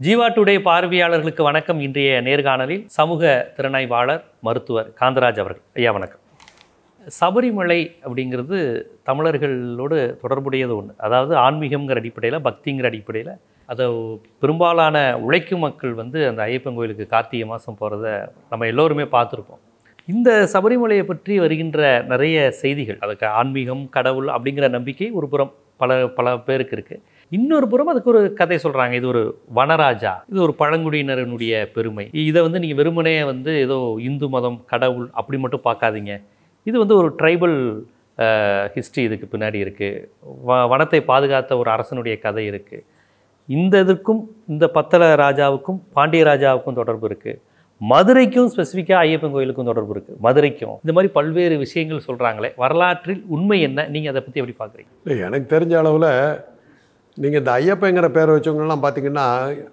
Jeeva today பார்வையாளர்களுக்கு வணக்கம் இன்றைய நேர்காணலில் சமூக திறனாய்வாளர் மருத்துவர் காந்தராஜ் அவர்கள் ஐயா வணக்கம் சபரிமலை அப்படிங்கிறது தமிழர்களோடு தொடர்புடையது ஒன்று அதாவது ஆன்மீகங்கிற அடிப்படையில் பக்திங்கிற அடிப்படையில் அதை பெரும்பாலான உழைக்கும் மக்கள் வந்து அந்த ஐயப்பன் கோயிலுக்கு கார்த்திகை மாதம் போகிறத நம்ம எல்லோருமே பார்த்துருப்போம் இந்த சபரிமலையை பற்றி வருகின்ற நிறைய செய்திகள் அதுக்கு ஆன்மீகம் கடவுள் அப்படிங்கிற நம்பிக்கை ஒரு புறம் பல பல பேருக்கு இருக்குது இன்னொரு புறம் அதுக்கு ஒரு கதை சொல்கிறாங்க இது ஒரு வனராஜா இது ஒரு பழங்குடியினரினுடைய பெருமை இதை வந்து நீங்கள் வெறுமனே வந்து ஏதோ இந்து மதம் கடவுள் அப்படி மட்டும் பார்க்காதீங்க இது வந்து ஒரு ட்ரைபல் ஹிஸ்ட்ரி இதுக்கு பின்னாடி இருக்குது வ வனத்தை பாதுகாத்த ஒரு அரசனுடைய கதை இருக்குது இந்த இதுக்கும் இந்த பத்தல ராஜாவுக்கும் பாண்டிய ராஜாவுக்கும் தொடர்பு இருக்குது மதுரைக்கும் ஸ்பெசிஃபிக்காக ஐயப்பன் கோயிலுக்கும் தொடர்பு இருக்குது மதுரைக்கும் இந்த மாதிரி பல்வேறு விஷயங்கள் சொல்கிறாங்களே வரலாற்றில் உண்மை என்ன நீங்கள் அதை பற்றி எப்படி பார்க்குறீங்க இல்லை எனக்கு தெரிஞ்ச அளவில் நீங்கள் இந்த ஐயப்பங்கிற பேரை வச்சவங்கலாம் பார்த்தீங்கன்னா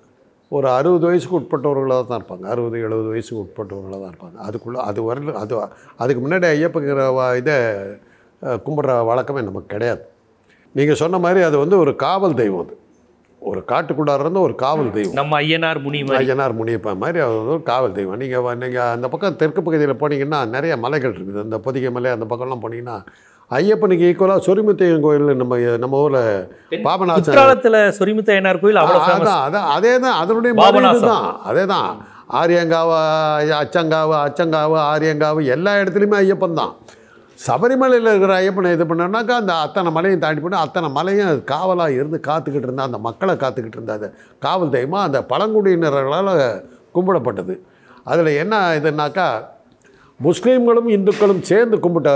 ஒரு அறுபது வயசுக்கு உட்பட்டவர்களாக தான் இருப்பாங்க அறுபது எழுபது வயசுக்கு உட்பட்டவர்களாக தான் இருப்பாங்க அதுக்குள்ளே அது வரல அது அதுக்கு முன்னாடி ஐயப்பங்கிற வ- இதை அஹ், கும்பிட்ற வழக்கமே நமக்கு கிடையாது நீங்கள் சொன்ன மாதிரி அது வந்து ஒரு காவல் தெய்வம் அது ஒரு காட்டுக்குள்ளார இருந்த ஒரு காவல் தெய்வம் நம்ம ஐயனார் முனி மாதிரி ஐயனார் முனியப்பன் மாதிரி அது வந்து ஒரு காவல் தெய்வம் நீங்கள் நீங்கள் அந்த பக்கம் தெற்கு பகுதியில் போனீங்கன்னா நிறைய மலைகள் இருக்குது அந்த பொதிகை மலை அந்த பக்கம்லாம் போனீங்கன்னா ஐயப்பனுக்கு ஈக்குவலாக சொரிமுத்தையன் கோயில் நம்ம நம்ம ஊரில் பாபநாசம் குற்றாலத்தில் சொரிமுத்த ஐயனார் கோயில் அவ்வளோ ஃபேமஸ் அதான் அதான் அதே தான் அதனுடைய பாபநாசம். தான் அதே தான் ஆரியங்காவு அச்சங்காவு அச்சங்காவு ஆரியங்காவு எல்லா இடத்துலையுமே ஐயப்பன் தான் சபரிமலையில் இருக்கிற ஐயப்பனை இது பண்ணோம்னாக்கா அந்த அத்தனை மலையும் தாண்டி போட்டு அத்தனை மலையும் காவலாக இருந்து காத்துக்கிட்டு இருந்தா அந்த மக்களை காத்துக்கிட்டு இருந்தா அது காவல் தெய்வமாக அந்த பழங்குடியினர்களால் கும்பிடப்பட்டது அதில் என்ன இதுனாக்கா முஸ்லீம்களும் இந்துக்களும் சேர்ந்து கும்பிட்ட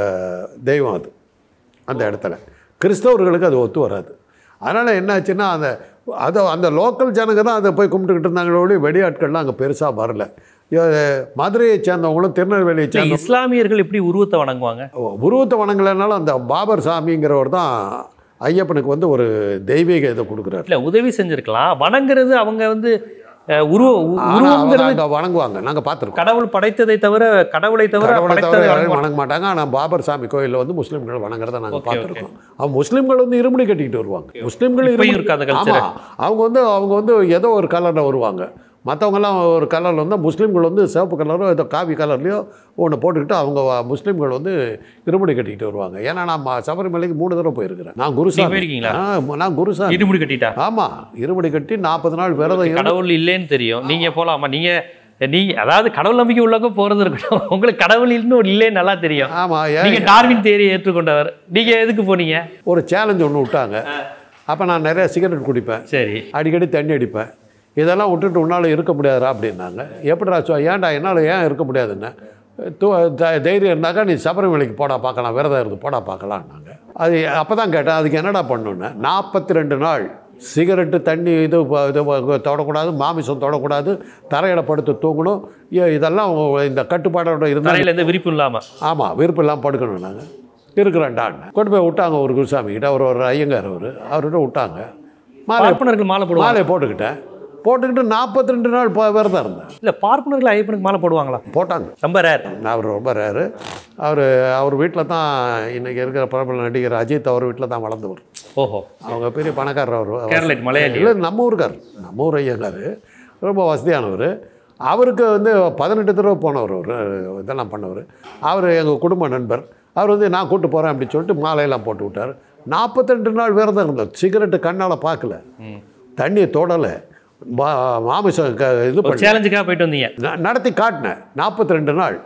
தெய்வம் அது அந்த இடத்துல கிறிஸ்தவர்களுக்கு அது ஒத்து வராது அதனால் என்னாச்சுன்னா அந்த அதை அந்த லோக்கல் ஜனங்க தான் அதை போய் கும்பிட்டுக்கிட்டு இருந்தாங்களே ஒழிய வெளியாட்கள்லாம் அங்கே பெருசாக வரல இ- மதுரையை சேர்ந்தவங்களும் திருநெல்வேலியை இல்ல, சேர்ந்த இஸ்லாமியர்கள் எப்படி உருவத்தை வணங்குவாங்க உருவத்தை வணங்கலைனாலும் அந்த பாபர் சாமிங்கிறவர் தான் ஐயப்பனுக்கு வந்து ஒரு தெய்வீக இதை கொடுக்குறாரு இல்ல உதவி செஞ்சிருக்கலாம் வணங்குறது அவங்க வந்து அஹ், உருவ உ- ஆனால் அவங்க உருவங்கிறது அங்கே வணங்குவாங்க நாங்கள் பார்த்துருக்கோம் கடவுள் படைத்ததை தவர கடவுளை தவிர கடவுளை தவிர படைத்ததை யாரையும் வணங்குவாங்க. வணங்க மாட்டாங்க ஆனால் பாபர் சாமி கோயிலில் வந்து முஸ்லீம்கள் வணங்குறத நாங்கள் Okay, பார்த்துருக்கோம் அவங்க முஸ்லீம்கள் வந்து இருமுடி கட்டிக்கிட்டு வருவாங்க முஸ்லீம்கள் இப்பயும் இருமுடி- இருக்கு அந்த culture. ஆமா அவங்க வந்து அவங்க வந்து ஏதோ ஒரு கலரில் வருவாங்க மற்றவங்கெல்லாம் ஒரு கலரில் வந்து முஸ்லீம்கள் வந்து சிவப்பு கலரோ ஏதோ காவி கலர்லையோ ஒன்று போட்டுக்கிட்டு அவங்க வ- முஸ்லீம்கள் வந்து இருமுடி கட்டிக்கிட்டு வருவாங்க ஏன்னா நான் ம- சபரிமலைக்கு மூணு தடவை போயிருக்கிறேன் நான் நீங்க குருசாமி போயிருக்கீங்களா? ஆ, நான் குருசாமி இருமுடி கட்டிட்டா ஆமாம் இருமுடி கட்டி நாற்பது நாள் விரதம் இருந்து கடவுள் இல்லைன்னு தெரியும் நீங்க போலாமா நீங்க நீங்க அதாவது கடவுள் நம்பிக்கை உள்ளவங்க போறது இருக்கட்டும் உங்களுக்கு கடவுள் இன்னும் இல்லைன்னு நல்லா தெரியும் ஆமாம் நீங்க டார்வின் தேரியை ஏற்றுக்கொண்டவர் நீங்க எதுக்கு போனீங்க ஒரு சேலஞ்ச் ஒன்று விட்டாங்க அப்போ நான் நிறைய சிகரெட் குடிப்பேன் சரி அடிக்கடி தண்ணி அடிப்பேன் இதெல்லாம் விட்டுட்டு உன்னால் இருக்க முடியாதுடா அப்படின்னாங்க எப்படிடா சொ ஏன்டா என்னால் ஏன் இருக்க முடியாதுன்னு தூ த- தைரியம் இருந்தாக்கா நீ சபரிமலைக்கு போடா பார்க்கலாம் விரதம் இருந்து போடா பார்க்கலான்னாங்க அது அப்போ தான் கேட்டேன் அதுக்கு என்னடா பண்ணணுன்னு நாற்பத்தி ரெண்டு நாள் சிகரெட்டு தண்ணி இது ப- இது ப- தொடக்கூடாது மாமிசம் தொடக்கூடாது தரையில் படுத்து தூங்கணும் இ- இதெல்லாம் உங்க- இந்த கட்டுப்பாடோட இருந்தால் தரையில இருந்து விரிப்பு இல்லாம ஆமாம் விருப்பம் இல்லாமல் படுக்கணும் நாங்கள் இருக்கிறேன்டான்னு கொண்டு போய் விட்டாங்க ஒரு குருசாமி கிட்ட அவர் ஒரு ஐயங்கார் அவர் அவர்கிட்ட விட்டாங்க மாலை பார்ப்பனர்கள் மாலை போடுவாங்க மாலையை போட்டுக்கிட்டேன் போட்டுக்கிட்டு நாற்பத்தி ரெண்டு நாள் ப- விரதம் இருந்தேன் இல்ல பார்ப்பனர்கள் ஐயப்பனுக்கு மாலை போடுவாங்களா போட்டாங்க ரொம்ப ரேர் அவர் ரொம்ப ரேரு அவர் அவர் வீட்டில் தான் இன்றைக்கி இருக்கிற பிரபல நடிகர் அஜித் அவர் வீட்டில் தான் வளர்ந்தவர் ஓஹோ அவங்க பெரிய பணக்காரர் அவர் கேரளைட் மலையாளி இல்லை நம்ம ஊருக்கார் நம்ம ஊர் ஐயங்கார் ரொம்ப வசதியானவர் அவருக்கு வந்து பதினெட்டு தடவை போனவர் அவர் இதெல்லாம் பண்ணவர் அவர் எங்கள் குடும்ப நண்பர் அவர் வந்து நான் கூட்டு போகிறேன் அப்படின்னு சொல்லிட்டு மாலையெல்லாம் போட்டு விட்டார் நாற்பத்தெண்டு நாள் விரதம் இருந்தார் சிகரெட்டு கண்ணால் பார்க்கல ம். தண்ணியை தொடலை மா- மாமிசம் க இது ஒரு பண்ணி சேலஞ்சுக்காக போயிட்டு வந்தீங்க ந- நடத்தி காட்டினேன் நாற்பத்தி ரெண்டு நாள்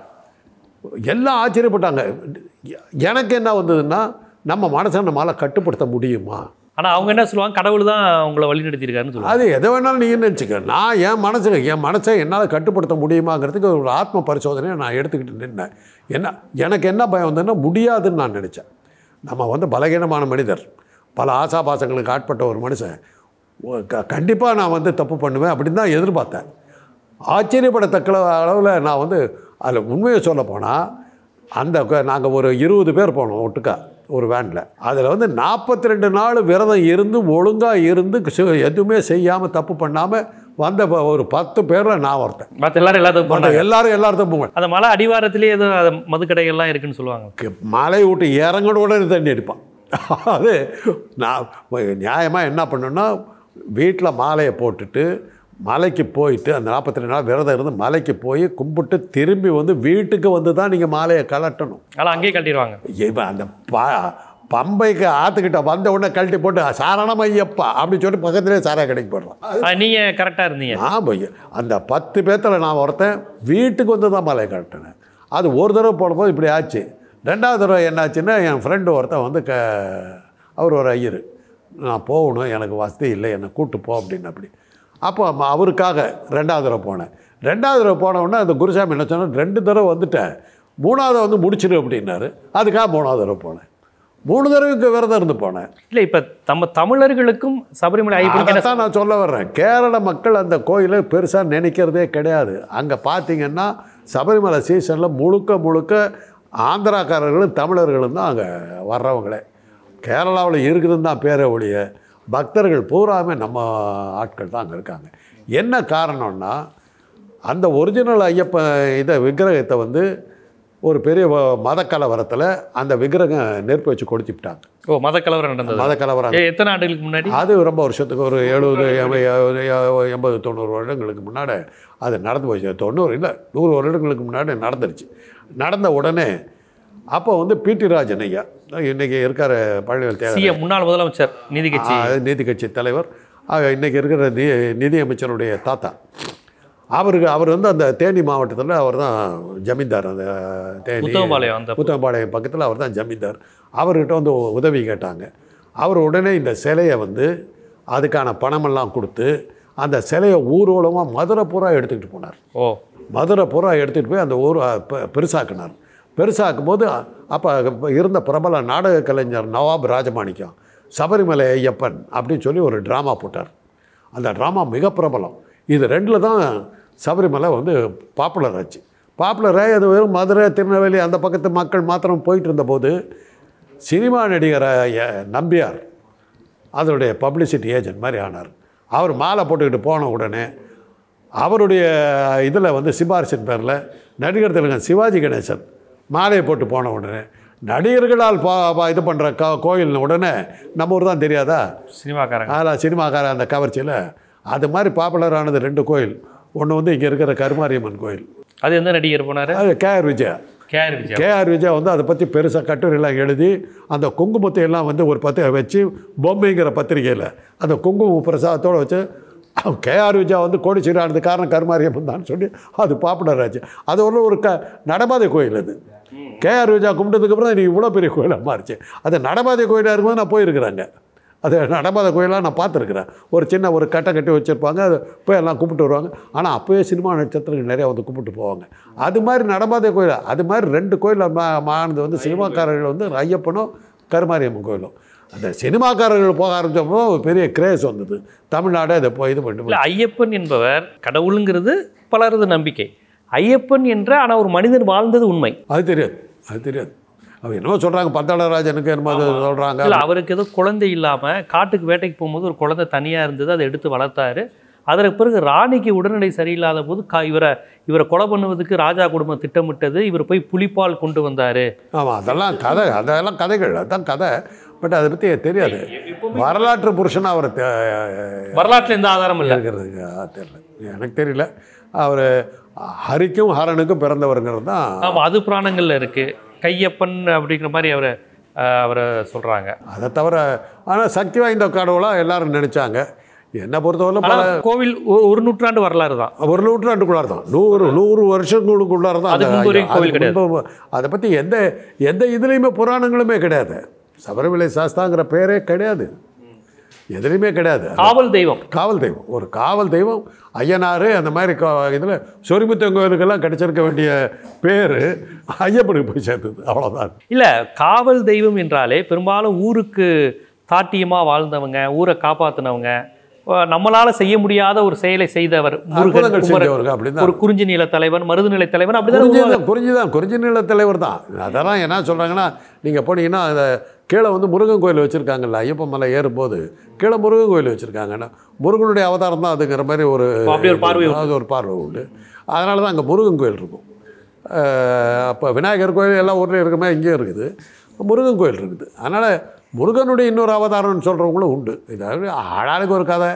எல்லாம் ஆச்சரியப்பட்டாங்க எனக்கு என்ன வந்ததுன்னா நம்ம மனசை நம்மளால் கட்டுப்படுத்த முடியுமா ஆனா அவங்க என்ன சொல்லுவாங்க கடவுள் தான் உங்களை வழி நடத்திருக்காருன்னு சொல்லுவாங்க அது எதை வேணாலும் நீங்கள் நினச்சிக்க நான் என் மனசு என் மனசை என்னால் கட்டுப்படுத்த முடியுமாங்கிறதுக்கு ஒரு ஆத்ம பரிசோதனையை நான் எடுத்துக்கிட்டு நின்னேன் என்ன எனக்கு என்ன பயம் வந்ததுன்னா முடியாதுன்னு நான் நினச்சேன் நம்ம வந்து பலகீனமான மனிதர் பல ஆசாபாசங்களுக்கு ஆட்பட்ட ஒரு மனுஷன் கண்டிப்பாக நான் வந்து தப்பு பண்ணுவேன் அப்படின்னு தான் எதிர்பார்த்தேன் ஆச்சரியப்படத்தக்க அளவில் நான் வந்து அதில் உண்மையை சொல்ல போனால் அந்த நாங்கள் ஒரு இருபது பேர் போனோம் ஒட்டுக்கா ஒரு வேனில் அதில் வந்து நாற்பத்தி ரெண்டு நாள் விரதம் இருந்து ஒழுங்காக இருந்து சி- எதுவுமே செய்யாமல் தப்பு பண்ணாமல் வந்த ப- ஒரு பத்து பேரில் நான் ஒருத்தன் மற்ற எல்லாரும் எல்லாத்தையும் மற்ற பண்ணாங்க எல்லாரும் எல்லாரும் தப்பு பண்ண அந்த மலை அடிவாரத்திலேயே ஏதோ அது மதுக்கடைகள்லாம் இருக்குன்னு சொல்லுவாங்க மலை விட்டு இறங்கின உடனே தண்ணி அடிப்பான் அது நான் நியாயமாக என்ன பண்ணணும்னா வீட்டில் மாலையை போட்டுட்டு மலைக்கு போயிட்டு அந்த நாற்பத்தி ரெண்டு நாள் விரதம் இருந்து மலைக்கு போய் கும்பிட்டு திரும்பி வந்து வீட்டுக்கு வந்து தான் நீங்கள் மாலையை கலட்டணும் ஆனால் அங்கேயே கட்டிடுவாங்க இவன் அந்த ப பம்பைக்கு ஆற்றுக்கிட்ட வந்த உடனே கழட்டி போட்டு சாரணம் ஐயப்பா அப்படின்னு சொல்லிட்டு பக்கத்துலேயே சாராய கடைக்கு போடுறான் நீங்கள் கரெக்டாக இருந்தீங்க நான் போய் அந்த பத்து பேர்த்தில் நான் ஒருத்தன் வீட்டுக்கு வந்து தான் மலையை கட்டினேன் அது ஒரு தடவை போடும்போது இப்படி ஆச்சு ரெண்டாவது தடவை என்னாச்சுன்னா என் ஃப்ரெண்டு ஒருத்தன் வந்து க அவர் ஒரு ஐயர் நான் போகணும் எனக்கு வசதி இல்லை என்னை கூப்பிட்டு போ அப்படின்னு அப்படி அப்போ ம- அவருக்காக ரெண்டாவது தடவை போனேன் ரெண்டாவது தடவை போன உடனே அந்த குருசாமி என்ன சொன்னார் ரெண்டு தடவை வந்துட்டேன் மூணாவது வந்து முடிச்சிடு அப்படின்னாரு அதுக்காக மூணாவது தடவை போனேன் மூணு தடவைக்கு விரதம் இருந்து போனேன் இல்லை இப்போ நம்ம தமிழர்களுக்கும் சபரிமலை ஐயப்பனுக்கு என்ன அதைத்தான் நான் சொல்ல வர்றேன் கேரள மக்கள் அந்த கோயிலை பெருசாக நினைக்கிறதே கிடையாது அங்கே பார்த்தீங்கன்னா சபரிமலை சீசனில் முழுக்க முழுக்க ஆந்திராக்காரர்களும் தமிழர்களும் தான் அங்கே வர்றவங்களே கேரளாவில் இருக்குதுன்னு தான் பேரே ஒழிய பக்தர்கள் பூராமே நம்ம ஆட்கள் தான் அங்கே இருக்காங்க என்ன காரணம்னா அந்த ஒரிஜினல் ஐயப்ப இதை விக்கிரகத்தை வந்து ஒரு பெரிய வ- மத கலவரத்தில் அந்த விக்கிரகம் நெருப்பு வச்சு கொளுத்திவிட்டாங்க ஓ மத கலவரம் நடந்தது மத கலவரம் ஏ, எத்தனை ஆண்டுகளுக்கு முன்னாடி அது ரொம்ப வருஷத்துக்கு ஒரு எழுபது எண்பது தொண்ணூறு வருடங்களுக்கு முன்னாடி அது நடந்து போச்சு தொண்ணூறு இல்லை நூறு வருடங்களுக்கு முன்னாடி நடந்துருச்சு நடந்த உடனே அப்போ வந்து பிடி ராஜன் ஐயா இன்றைக்கி இருக்கிற பழனிவேல் தேவர் சிஎம் முன்னாள் முதலமைச்சர் நீதி கட்சி ஆ, நீதி கட்சி தலைவர் ஆக, இன்னைக்கு இருக்கிற நி நிதி அமைச்சருடைய தாத்தா அவருக்கு அவர் வந்து அந்த தேனி மாவட்டத்தில் அவர் தான் ஜமீன்தார் அந்த தேனி உத்தமபாளையம் அந்த புத்தம்பாளையம் பக்கத்தில் அவர் தான் ஜமீன்தார் அவர்கிட்ட வந்து உதவி கேட்டாங்க அவர் உடனே இந்த சிலையை வந்து அதுக்கான பணமெல்லாம் கொடுத்து அந்த சிலையை ஊர்வலமாக மதுரை பூரா எடுத்துக்கிட்டு போனார் ஓ மதுரை பூரா எடுத்துகிட்டு போய் அந்த ஊர் பெ- பெருசாக்குனார் பெருசாக்கும் போது அப்போ இருந்த பிரபல நாடக கலைஞர் நவாப் ராஜமாணிக்கம் சபரிமலை ஐயப்பன் அப்படின்னு சொல்லி ஒரு ட்ராமா போட்டார் அந்த ட்ராமா மிக பிரபலம் இது ரெண்டில் தான் சபரிமலை வந்து பாப்புலர் ஆச்சு பாப்புலர் ஆகி அது வெறும் மதுரை திருநெல்வேலி அந்த பக்கத்து மக்கள் மாத்திரம் போயிட்டு இருந்தபோது சினிமா நடிகர் ஐய- நம்பியார் அதனுடைய பப்ளிசிட்டி ஏஜென்ட் மாதிரி ஆனார் அவர் மாலை போட்டுக்கிட்டு போன உடனே அவருடைய இதில் வந்து சிபாரிசின் பேரில் நடிகர் திலகன் சிவாஜி கணேசன் மாலையை போட்டு போன உடனே நடிகர்களால் பா பா- இது பண்ணுற க கோயில்னு உடனே நம்ம ஊர் தான் தெரியாதா சினிமாக்காரங்க அதில் சினிமாக்கார அந்த கவர்ச்சியில் அது மாதிரி பாப்புலர் ஆனது ரெண்டு கோயில் ஒன்று வந்து இங்கே இருக்கிற கருமாரியம்மன் கோயில் அது எந்த நடிகர் போனாரு அது K R Vijaya K R Vijaya K R Vijaya வந்து அதை பற்றி பெருசாக கட்டுரையெல்லாம் எழுதி அந்த குங்குமத்தை எல்லாம் வந்து ஒரு பத்து வச்சு பொம்மைங்கிற பத்திரிகையில் அந்த குங்கும பிரசாதத்தோடு வச்சு கேஆர் விஜயா வந்து கோடிச்சீர் ஆனது காரணம் கருமாரியம்மன் தான் சொல்லி அது பாப்புலர் ஆச்சு அது ஒன்று ஒரு க நடபாதை கோயில் அது கேஆர் விஜயா கும்பிட்டதுக்கப்புறம் இன்னைக்கு இவ்வளோ பெரிய கோயிலாக மாறிச்சு அது நடபாதை கோயிலாக இருக்கும்போது நான் போயிருக்கிறேங்க அது நடபாதை கோயிலாக நான் பார்த்துருக்குறேன் ஒரு சின்ன ஒரு கட்டை கட்டி வச்சுருப்பாங்க அது போய் எல்லாம் கும்பிட்டு வருவாங்க ஆனால் அப்போயே சினிமா நட்சத்திரங்கள் நிறையா வந்து கும்பிட்டு போவாங்க அது மாதிரி நடபாதை கோயில் அது மாதிரி ரெண்டு கோயில் மா மானது வந்து சினிமாக்காரர்கள் வந்து ஐயப்பனும் கருமாரியம்மன் கோயிலும் அந்த சினிமாக்காரர்கள் போக ஆரம்பித்தப்போ ஒரு பெரிய கிரேஸ் வந்தது தமிழ்நாடே அதை போய் இது பண்ணிட்டு இல்லை ஐயப்பன் என்பவர் கடவுளுங்கிறது பலரது நம்பிக்கை ஐயப்பன் என்ற ஆனால் ஒரு மனிதன் வாழ்ந்தது உண்மை அது தெரியாது அது தெரியாது அவங்க என்னமோ சொல்கிறாங்க பந்தாளராஜனுக்கு என்னமோ சொல்கிறாங்க இல்லை அவருக்கு ஏதோ குழந்தை இல்லாமல் காட்டுக்கு வேட்டைக்கு போகும்போது ஒரு குழந்தை தனியாக இருந்தது அதை எடுத்து வளர்த்தாரு அதற்கு பிறகு ராணிக்கு உடல்நிலை சரியில்லாத போது கா இவரை இவரை கொலை பண்ணுவதற்கு ராஜா குடும்பம் திட்டமிட்டது இவர் போய் புலிப்பால் கொண்டு வந்தார் ஆமாம் அதெல்லாம் கதை அதெல்லாம் கதைகள் அதுதான் கதை பட் அதை பற்றி தெரியாது வரலாற்று புருஷனாக அவர் தே- வரலாற்றில் எந்த ஆதாரமும் இல்லை இருக்கிறதுக்கு தெரியல எனக்கு தெரியல அவர் ஹரிக்கும் ஹரனுக்கும் பிறந்தவருங்கிறது தான் ஆமாம் அது புராணங்களில் இருக்குது கையப்பன் அப்படிங்கிற மாதிரி அவரை அஹ், அவரை சொல்கிறாங்க அதை தவிர ஆனால் சக்தி வாய்ந்த கடவுளாக எல்லாரும் நினச்சாங்க என்னை பொறுத்தவரை பல ஆனால் கோவில் ஒ- ஒரு நூற்றாண்டு வரலாறு தான் ஒரு நூற்றாண்டுக்குள்ளார தான் நூறு நூறு வருஷங்களுக்குள்ளார தான் அதுக்கு அந்த முன்பு வரைக்கும் ஐயா- கோவில் அதுக்கு முன்பு அதை பற்றி எந்த எந்த இதுலேயுமே புராணங்களுமே கிடையாது சபரிமலை சாஸ்தாங்கிற பேரே கிடையாது எதுலேயுமே கிடையாது காவல் தெய்வம் காவல் தெய்வம் ஒரு காவல் தெய்வம் ஐயனார் அந்த மாதிரி இதில் சொரிமுத்தன் கோயிலுக்கெல்லாம் கிடைச்சிருக்க வேண்டிய பேர் ஐயப்பனுக்கு போய் சேர்த்தது அவ்வளோதான் இல்லை காவல் தெய்வம் என்றாலே பெரும்பாலும் ஊருக்கு தாட்டியமாக வாழ்ந்தவங்க ஊரை காப்பாற்றினவங்க நம்மளால செய்ய முடியாத ஒரு செயலை செய்தவர் முருகன் அற்புதங்கள் குமரன் செஞ்சவர்கள் அப்படிதான் ஒரு குறிஞ்சி நில தலைவன் மருது நிலை தலைவன் அப்படிதான் குறிஞ்சி தான் குறிஞ்சி தான் குறிஞ்சி நில தலைவர் தான் அதெல்லாம் என்ன சொல்கிறாங்கன்னா நீங்கள் போனீங்கன்னா அந்த கீழே வந்து முருகன் கோயில் வச்சுருக்காங்கல்ல ஐயப்பன் மலை ஏறும்போது கீழே முருகன் கோயில் வச்சுருக்காங்கன்னா முருகனுடைய அவதாரம் தான் அதுங்கிற மாதிரி ஒரு அப்படி ஒரு பார்வை உண்டு. அது ஒரு பார்வை உண்டு அதனால தான் அங்கே முருகன் கோயில் இருக்கும் அப்போ விநாயகர் கோயில் எல்லா ஊர்லேயும் இருக்கிற மாதிரி இங்கேயும் இருக்குது முருகன் கோயில் இருக்குது அதனால் முருகனுடைய இன்னொரு அவதாரம்னு சொல்கிறவங்களும் உண்டு இதாவது ஆளாளுக்கு ஒரு கதை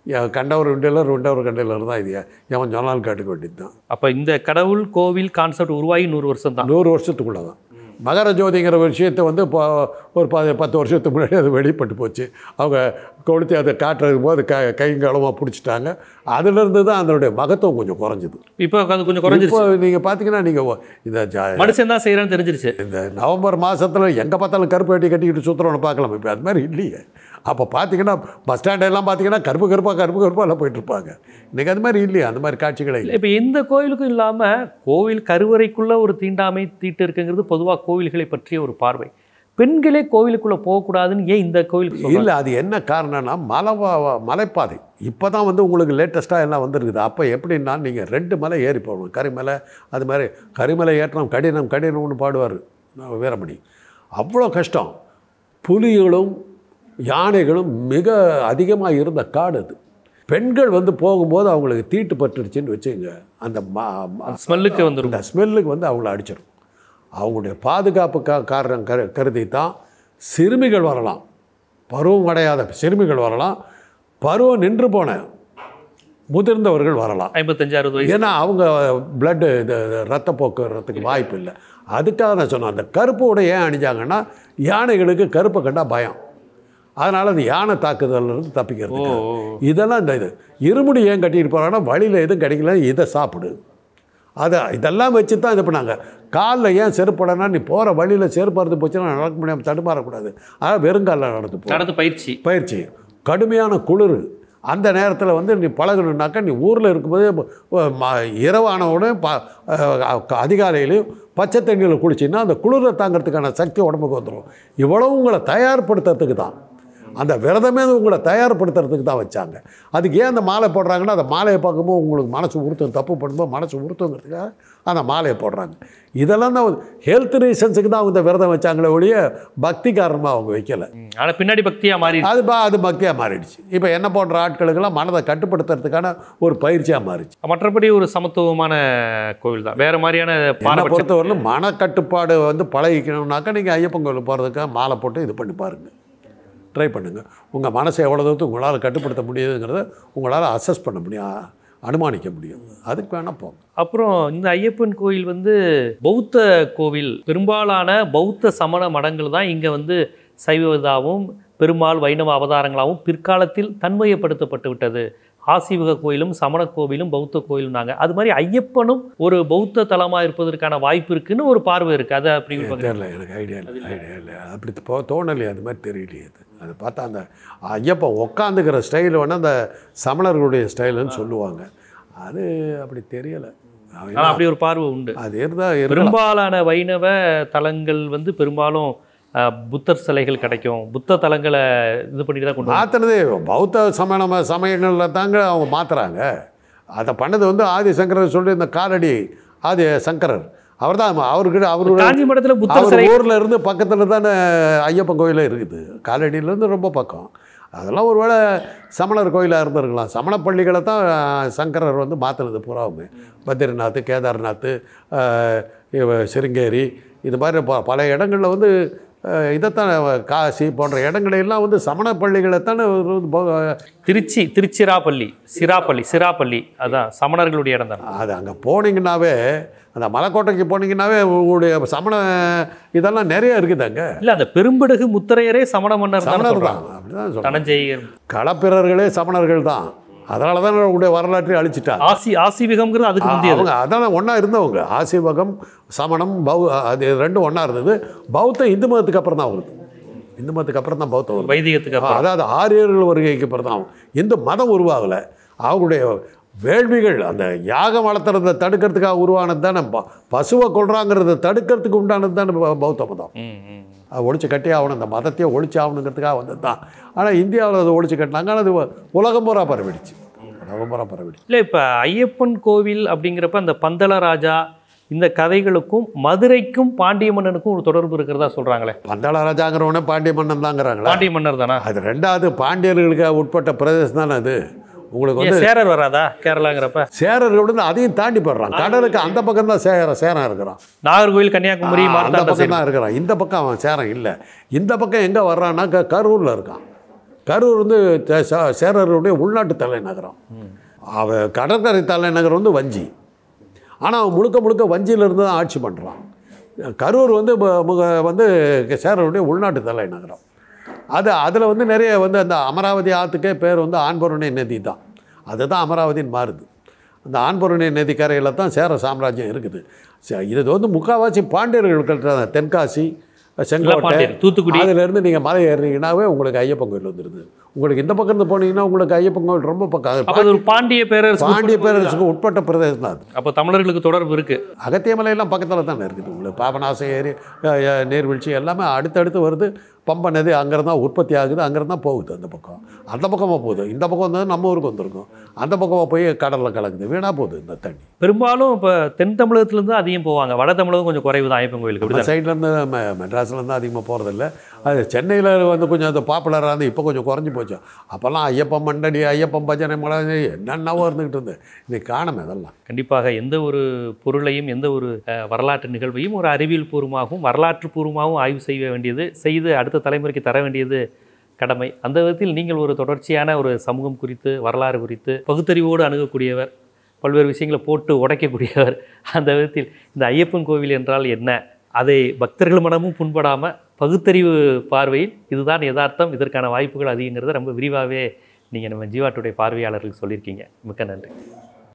எ- கண்டவர் விண்டலர் விண்டவர் கண்டலர் தான் இது எவன் சொன்னாலும் கேட்டுக்க வேண்டியது தான் அப்போ இந்த கடவுள் கோவில் கான்செப்ட் உருவாகி நூறு வருஷம் தான் நூறு வருஷத்துக்குள்ளே தான் மகர ஜோதிங்கிற விஷயத்தை வந்து இப்போ ஒரு ப பத்து வருஷத்துக்கு முன்னாடி அது வெளிப்பட்டு போச்சு அவங்க கொளுத்தி அதை காட்டுறதுக்கு போது க கைங்களமாக பிடிச்சிட்டாங்க அதுலேருந்து தான் அதனுடைய மகத்துவம் கொஞ்சம் குறைஞ்சிது இப்போ அது கொஞ்சம் குறைஞ்சிருச்சு இப்போ நீங்கள் பார்த்தீங்கன்னா நீங்கள் இந்த ஜா மனுஷன் தான் செய்கிறான்னு தெரிஞ்சிருச்சு இந்த நவம்பர் மாதத்தில் எங்கே பார்த்தாலும் கருப்பு வேட்டி கட்டிக்கிட்டு சுற்றுறவனை பார்க்கலாம் இப்போ அது மாதிரி இல்லையே அப்போ பார்த்தீங்கன்னா பஸ் ஸ்டாண்டெல்லாம் பார்த்தீங்கன்னா கருப்பு கருப்பாக கருப்பு கருப்பாக போயிட்டுருப்பாங்க இன்றைக்கி அது மாதிரி இல்லையே அந்த மாதிரி காட்சிகளே இல்லை இப்போ எந்த கோயிலுக்கும் இல்லாமல் கோவில் கருவறைக்குள்ள ஒரு தீண்டாமை தீட்டு இருக்குங்கிறது பொதுவாக கோவில்களை பற்றிய ஒரு பார்வை பெண்களே கோவிலுக்குள்ள போகக்கூடாதுன்னு ஏன் இந்த கோவிலுக்கு சொல்றாங்க? இல்லை அது என்ன காரணம்னா மலை மலைப்பாதை இப்போ தான் வந்து உங்களுக்கு லேட்டஸ்ட்டாக எல்லாம் வந்துருக்குது அப்போ எப்படின்னா நீங்கள் ரெண்டு மலை ஏறி போகணும் கரிமலை அது மாதிரி கரிமலை ஏற்றம் கடினம் கடினம்னு பாடுவார் வீரமணி அவ்வளோ கஷ்டம் புலிகளும் யானைகளும் மிக அதிகமாக இருந்த காடு அது பெண்கள் வந்து போகும்போது அவங்களுக்கு தீட்டு பட்டுடுச்சுன்னு வச்சுங்க அந்த ம ம- ஸ்மெல்லுக்கு வந்துடும் அந்த ஸ்மெல்லுக்கு வந்து அவங்கள அடிச்சிடும் அவங்களுடைய பாதுகாப்புக்காக காரணம் கரு கருதி தான் சிறுமிகள் வரலாம் பருவம் அடையாத சிறுமிகள் வரலாம் பருவம் நின்று போன முதிர்ந்தவர்கள் வரலாம் ஐம்பத்தஞ்சு அறுபது வயசு ஏன்னா அவங்க பிளட்டு இது ரத்த போக்குவரத்துக்கு வாய்ப்பு இல்லை அதுக்காக நான் சொன்னேன் அந்த கருப்பு உடை ஏன் அணிஞ்சாங்கன்னா யானைகளுக்கு கருப்பை கண்டா பயம் அதனால் அந்த யானை தாக்குதல்ல இருந்து ஓ தப்பிக்கிறது ஓ. இதெல்லாம் இந்த இது இருமுடி ஏன் கட்டிட்டு போகிறாங்கன்னா வழியில் எதுவும் கிடைக்கல இதை சாப்பிடு அதை இதெல்லாம் வச்சு தான் இது பண்ணாங்க காலில் ஏன் செருப்படனா நீ போகிற வழியில் செருப்பு அறுத்து போச்சுன்னா நடக்க முடியாமல் தடுமாறக்கூடாது அதான் வெறுங்காலில் நடந்து போ நடந்து பயிற்சி பயிற்சி கடுமையான குளிர் அந்த நேரத்தில் வந்து நீ பழகணுன்னாக்கா நீ ஊரில் இருக்கும்போதே ம- ம- இரவான உடனே ப அஹ் அதிகாலையிலையும் பச்சை தண்ணியில் குளிச்சின்னா அந்த குளிரை தாங்கிறதுக்கான சக்தி உடம்புக்கு வந்துடும் இவ்வளவு உங்களை தயார்படுத்துறதுக்கு தான் அந்த விரதமே உங்களை தயார்படுத்துறதுக்கு தான் வச்சாங்க அதுக்கு ஏன் அந்த மாலை போடுறாங்கன்னா அந்த மாலையை பார்க்கும்போது உங்களுக்கு மனசு உறுத்தும் தப்பு பண்ணும்போது மனசு உறுத்துங்கிறதுக்காக அந்த மாலையை போடுறாங்க இதெல்லாம் தான் ஹெல்த் ரீசன்ஸுக்கு தான் அவங்க இந்த விரதம் வச்சாங்களே ஒழிய பக்தி காரணமாக அவங்க வைக்கலை ஆனால் பின்னாடி பக்தியா மாறி அது பா அது பக்தியாக மாறிடுச்சு இப்போ என்ன போன்ற ஆட்களுக்கெல்லாம் மனதை கட்டுப்படுத்துறதுக்கான ஒரு பயிற்சியாக மாறிடுச்சு மற்றபடி ஒரு சமத்துவமான கோவில் தான் வேற மாதிரியான என்னை பாரபட்சம் பொறுத்தவரையிலும் மனக்கட்டுப்பாடு வந்து பழகிக்கணும்னாக்கா நீங்கள் ஐயப்பன் கோயில் போகிறதுக்காக மாலை போட்டு இது பண்ணி பாருங்கள் ட்ரை பண்ணுங்கள் உங்கள் மனசை எவ்வளோ தூரத்துக்கு உங்களால் கட்டுப்படுத்த முடியுதுங்கிறத உங்களால் அசஸ் பண்ண முடியும் அனுமானிக்க முடியும் அதுக்கு வேணால் போங்க அப்புறம் இந்த ஐயப்பன் கோயில் வந்து பௌத்த கோவில் பெரும்பாலான பௌத்த சமண மடங்கள் தான் இங்கே வந்து சைவதாவும் பெருமாள் வைணவ அவதாரங்களாகவும் பிற்காலத்தில் தன்மையப்படுத்தப்பட்டு விட்டது ஆசிவக கோயிலும் சமண கோவிலும் பௌத்த கோயிலும் நாங்கள் அது மாதிரி ஐயப்பனும் ஒரு பௌத்த தலமாக இருப்பதற்கான வாய்ப்பு இருக்குன்னு ஒரு பார்வை இருக்குது அதை அப்படி பார்க்க தெரியல எனக்கு ஐடியா இல்லை ஐடியா இல்லை அப்படி போ தோணலையே அது மாதிரி தெரியலையே அது அது பார்த்தா அந்த ஐயப்பன் உக்காந்துக்கிற ஸ்டைல் வேணால் அந்த சமணர்களுடைய ஸ்டைலுன்னு சொல்லுவாங்க அது அப்படி தெரியலை ஆனால் அப்படி ஒரு பார்வை உண்டு அது இருந்தால் இருக்கலாம் பெரும்பாலான வைணவ தலங்கள் வந்து பெரும்பாலும் அஹ், புத்தர் சிலைகள் கிடைக்கும் புத்த தலங்களை இது பண்ணிட்டு தான் கொண்டு வராங்க. மாற்றினதே பௌத்த சமண சமயங்களில் தாங்க அவங்க மாற்றுறாங்க அதை பண்ணது வந்து ஆதி சங்கரர் சொல்லி இந்த காலடி ஆதி சங்கரர் அவர் தான் அவருக்கு அவரு காஞ்சி மடத்துல புத்தர் அவர் சிலை ஊரில் இருந்து பக்கத்தில் தானே ஐயப்பன் கோயிலே இருக்குது காலடியிலேருந்து ரொம்ப பக்கம் அதெல்லாம் ஒருவேளை சமணர் கோயிலாக இருந்திருக்கலாம் சமண பள்ளிகளை தான் சங்கரர் வந்து மாற்றினது பூராவுமே பத்ரிநாத் கேதார்நாத் ஆஹ், இவ- சிருங்கேரி இது மாதிரி ப பல இடங்களில் வந்து ஆஹ், இதைத்தான் காசி போன்ற இடங்களெல்லாம் வந்து சமண பள்ளிகளை தானே திருச்சி திருச்சிராப்பள்ளி சிராப்பள்ளி சிராப்பள்ளி அதான் சமணர்களுடைய இடம் தான் அது அங்கே போனீங்கன்னாவே அந்த மலைக்கோட்டைக்கு போனீங்கன்னாவே உங்களுடைய சமண இதெல்லாம் நிறைய இருக்குது அங்கே இல்ல அந்த பெரும்படுகு முத்தரையரே சமண மன்னர் தான் சமணர் சொல்றாங்க தான் அப்படி தான் சொல்கிறேன் தனஞ்செயர் களப்பிரர்களே சமணர்கள் தான் அதனால தான் உங்களுடைய வரலாற்றை அழிச்சிட்டாங்க ஆசி ஆசிவிகம்ங்கிறது அதுக்கு முந்தையது அவங்க அதான் ஒன்றா இருந்தவங்க ஆசீவகம் சமணம் பௌ அது ரெண்டும் ஒன்றா இருந்தது பௌத்தம் இந்து மதத்துக்கு அப்புறம் தான் வருது இந்து மதத்துக்கு அப்புறம் தான் பௌத்தம் வருது வைதிகத்துக்கு அப்புறம் அதாவது ஆரியர்கள் வருகைக்கு அப்புறம் தான் இந்து மதம் உருவாகலை அவங்களுடைய வேள்விகள் அந்த யாகம் வளர்த்துறதை தடுக்கிறதுக்காக உருவானது தானே ப- பசுவை கொள்றாங்கிறத தடுக்கிறதுக்கு உண்டானது தானே ப- பௌத்த மதம் ம், ம். அது ஒழிச்சு கட்டி ஆகணும் அந்த மதத்தையே ஒழிச்சு ஆகணுங்கிறதுக்காக வந்தது தான் ஆனால் இந்தியாவில் அதை ஒழிச்சு கட்டினாங்க ஆனால் அது உலகம் பூரா பரவிடுச்சு உலகம் பூரா பரவிடுச்சு இல்ல இப்ப ஐயப்பன் கோவில் அப்படிங்கிறப்ப அந்த பந்தள ராஜா இந்த கதைகளுக்கும் மதுரைக்கும் பாண்டிய மன்னனுக்கும் ஒரு தொடர்பு இருக்கிறதா சொல்றாங்களே பந்தாள ராஜாங்கிறவனே பாண்டிய மன்னன் தாங்கிறாங்களா பாண்டிய மன்னர் தானா அது ரெண்டாவது பாண்டியர்களுக்கு உட்பட்ட பிரதேசம் தானே அது உங்களுக்கு வந்து ஏன் சேரர் வராதா கேரளாங்கிறப்ப சேரர்கள் வந்து அதையும் தாண்டி போடுறான் கடலுக்கு அந்த பக்கம் தான் சேர சேரம் இருக்கிறான் நாகர்கோவில் கன்னியாகுமரி ஆ, அந்த மார்த்தாண்ட பக்கம் தான் இருக்கிறான் இந்த பக்கம் அவன் சேரம் இல்லை இந்த பக்கம் எங்கே வர்றான்னா க கரூரில் இருக்கான் கரூர் வந்து தே- சே- சேரருடைய உள்நாட்டு தலைநகரம் அவ கடற்கரை தலைநகரம் வந்து வஞ்சி ஆனால் அவன் முழுக்க முழுக்க வஞ்சியிலிருந்து தான் ஆட்சி பண்ணுறான் கரூர் வந்து மு- முக- வந்து சேரருடைய உள்நாட்டு தலைநகரம் அது அதில் வந்து நிறைய வந்து அந்த அமராவதி ஆற்றுக்கே பேர் வந்து ஆண்பொருணை நதி தான் அதுதான் அமராவதின்னு மாறுது அந்த ஆண்பொருணை நதி கரையில் தான் சேர சாம்ராஜ்யம் இருக்குது ச- இது வந்து முக்கால்வாசி பாண்டியர்கள் கட்டுற தென்காசி செங்கோட்டை பாண்டியர், தூத்துக்குடி. அதுலேருந்து நீங்கள் மலை ஏறினீங்கன்னாவே உங்களுக்கு ஐயப்பன் கோயில் வந்துடுது உங்களுக்கு இந்த பக்கம் இருந்து போனீங்கன்னா உங்களுக்கு ஐயப்பன் கோயில் ரொம்ப பக்கம் அது அப்போ அது ஒரு பாண்டிய பேரரசு பாண்டிய பேரரசுக்கு உட்பட்ட பிரதேசம் தான் அது அப்போ தமிழர்களுக்கு தொடர்பு இருக்கு அகத்தியமலையெல்லாம் பக்கத்தில் தானே இருக்குது உங்களுக்கு பாபநாசம் ஏரி அஹ், அஹ், நீர்வீழ்ச்சி எல்லாமே அடுத்தடுத்து வருது பம்பை நதி அங்கேருந்து தான் உற்பத்தி ஆகுது அங்கேருந்து தான் போகுது அந்த பக்கம் அந்த பக்கமாக போகுது இந்த பக்கம் வந்து நம்ம ஊருக்கு வந்திருக்கும் அந்த பக்கமாக போய் கடலில் கலக்குது வீணாக போகுது இந்த தண்ணி பெரும்பாலும் இப்போ தென் தமிழகத்துலேருந்து அதிகம் போவாங்க வட தமிழகம் கொஞ்சம் குறைவு தான் ஐயப்பன் கோயிலுக்கு நம்ம அப்படி சைட்லேருந்து மெட்ராஸ்லேருந்து அதிகமாக போகிறதில்ல அது சென்னையில் வந்து கொஞ்சம் அது பாப்புலராக இருந்து இப்போ கொஞ்சம் குறைஞ்சி போச்சு அப்போல்லாம் ஐயப்பன் மண்டடி ஐயப்பன் பஜனை மலை என்னென்னவோ இருந்துக்கிட்டு இருந்து இன்னைக்கு காணுமே அதெல்லாம் கண்டிப்பாக எந்த ஒரு பொருளையும் எந்த ஒரு அஹ், வரலாற்று நிகழ்வையும் ஒரு அறிவியல் பூர்வமாகவும் வரலாற்று பூர்வமாகவும் ஆய்வு செய்ய வேண்டியது செய்து அடுத்த தலைமுறைக்கு தர வேண்டியது கடமை அந்த விதத்தில் நீங்கள் ஒரு தொடர்ச்சியான ஒரு சமூகம் குறித்து வரலாறு குறித்து பகுத்தறிவோடு அணுகக்கூடியவர் பல்வேறு விஷயங்களை போட்டு உடைக்கக்கூடியவர் அந்த விதத்தில் இந்த ஐயப்பன் கோவில் என்றால் என்ன அதை பக்தர்கள் மனமும் புண்படாமல் பகுத்தறிவு பார்வையில் இதுதான் யதார்த்தம் இதற்கான வாய்ப்புகள் அதிகங்கிறத ரொம்ப விரிவாகவே நீங்கள் நம்ம ஜீவாட்டுடைய பார்வையாளர்களுக்கு சொல்லியிருக்கீங்க மிக்க நன்றி